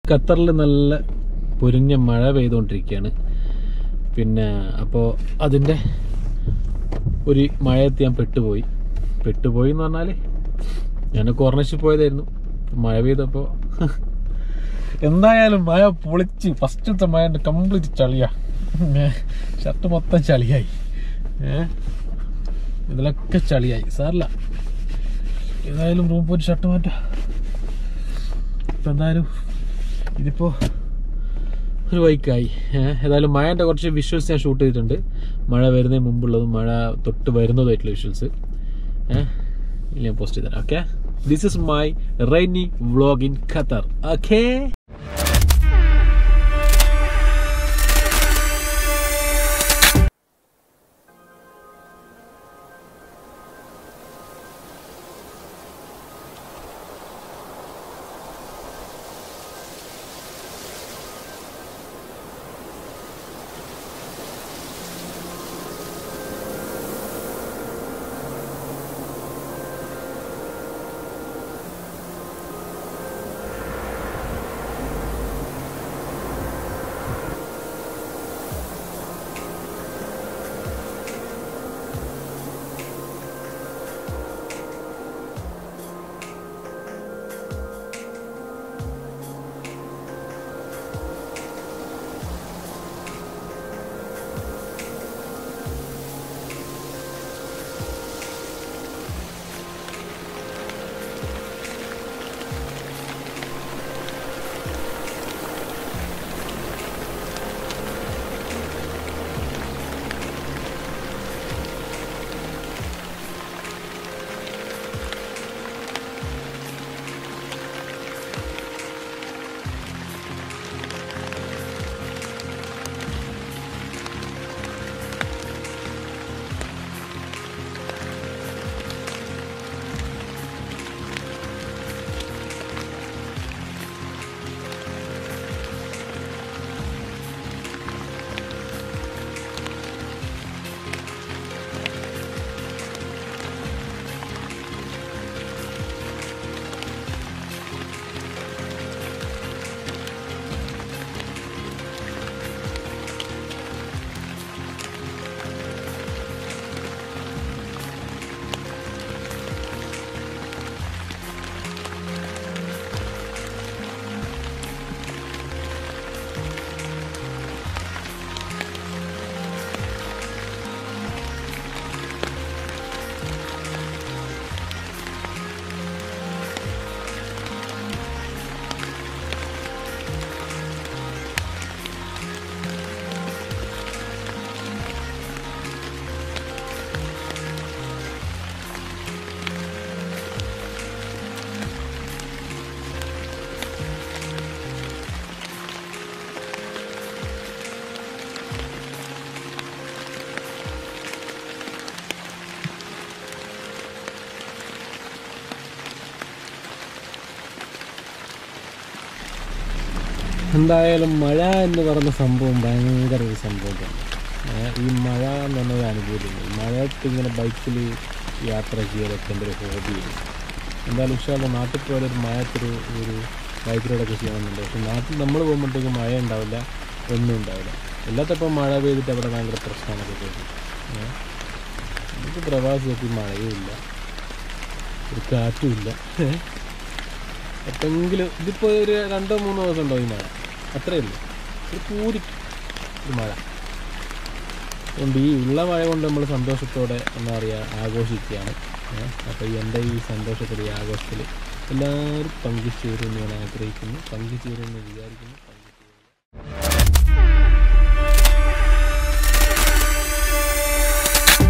ഖത്തറിൽ നല്ല പൊരിഞ്ഞ മഴ പെയ്തുകൊണ്ടിരിക്കുകയാണ് പിന്നെ അപ്പോൾ അതിൻ്റെ ഒരു മഴയത്ത് ഞാൻ പെട്ടുപോയി പെട്ടുപോയി എന്ന് പറഞ്ഞാൽ ഞാൻ കോർണേഷിൽ പോയതായിരുന്നു മഴ പെയ്തപ്പോൾ എന്തായാലും മഴ പൊളിച്ച് ഫസ്റ്റത്തെ മഴ കംപ്ലീറ്റ് ചളിയാ ഷർട്ട് മൊത്തം ചളിയായി ഏ ഇതിലൊക്കെ ചളിയായി സാറില്ല ഏതായാലും റൂം പോയിട്ട് ഷർട്ട് മാറ്റാം ഇപ്പം എന്തായാലും ഇതിപ്പോൾ ഒരു ബൈക്കായി ഏതായാലും മഴൻ്റെ കുറച്ച് വിഷ്വൽസ് ഞാൻ ഷൂട്ട് ചെയ്തിട്ടുണ്ട് മഴ വരുന്നതിന് മുമ്പുള്ളതും മഴ തൊട്ട് വരുന്നതുമായിട്ടുള്ള വിഷ്വൽസ് ഏഹ് ഞാൻ പോസ്റ്റ് ചെയ്തുതരാം okay this is my rainy vlog in Qatar okay എന്തായാലും മഴ എന്ന് പറയുന്ന സംഭവം ഭയങ്കര ഒരു സംഭവമാണ് ഏ, ഈ മഴ എന്ന് പറഞ്ഞ ഒരു അനുഭൂതിയുണ്ട് ഈ മഴയത്ത് ഇങ്ങനെ ബൈക്കിൽ യാത്ര ചെയ്യലൊക്കെ എൻ്റെ ഒരു ഹോബിയാണ് എന്തായാലും ഇഷ്ടമല്ല നാട്ടിൽ പോലെ ഒരു മഴത്തൊരു ഒരു ബൈക്ക് റൈഡൊക്കെ ചെയ്യണമെന്നുണ്ട് പക്ഷെ നാട്ടിൽ നമ്മൾ പോകുമ്പോഴത്തേക്ക് മഴ ഉണ്ടാവില്ല ഒന്നും ഉണ്ടാവില്ല എല്ലാത്തപ്പം മഴ പെയ്തിട്ട് അവിടെ ഭയങ്കര പ്രശ്നമാണൊക്കെ കേൾക്കും ഏ, നമുക്ക് പ്രവാസികൾക്ക് മഴയും ഇല്ല ഒരു കാറ്റും ഇല്ല ഏ. എപ്പെങ്കിലും ഇതിപ്പോൾ ഒരു രണ്ടോ മൂന്നോ ദിവസം ഉണ്ടോ ഈ മഴ അത്രയേ ഉള്ളൂ ഒരു പൂരി ഒരു മഴ അതുകൊണ്ട് ഈ ഉള്ള മഴ കൊണ്ട് നമ്മൾ സന്തോഷത്തോടെ എന്താ പറയുക ആഘോഷിക്കുകയാണ് അപ്പോൾ എൻ്റെ ഈ സന്തോഷത്തിൽ ഈ ആഘോഷത്തിൽ എല്ലാവരും പങ്കുചേരുമെന്ന് ഞാൻ ആഗ്രഹിക്കുന്നു പങ്കുചേരുമെന്ന് വിചാരിക്കുന്നു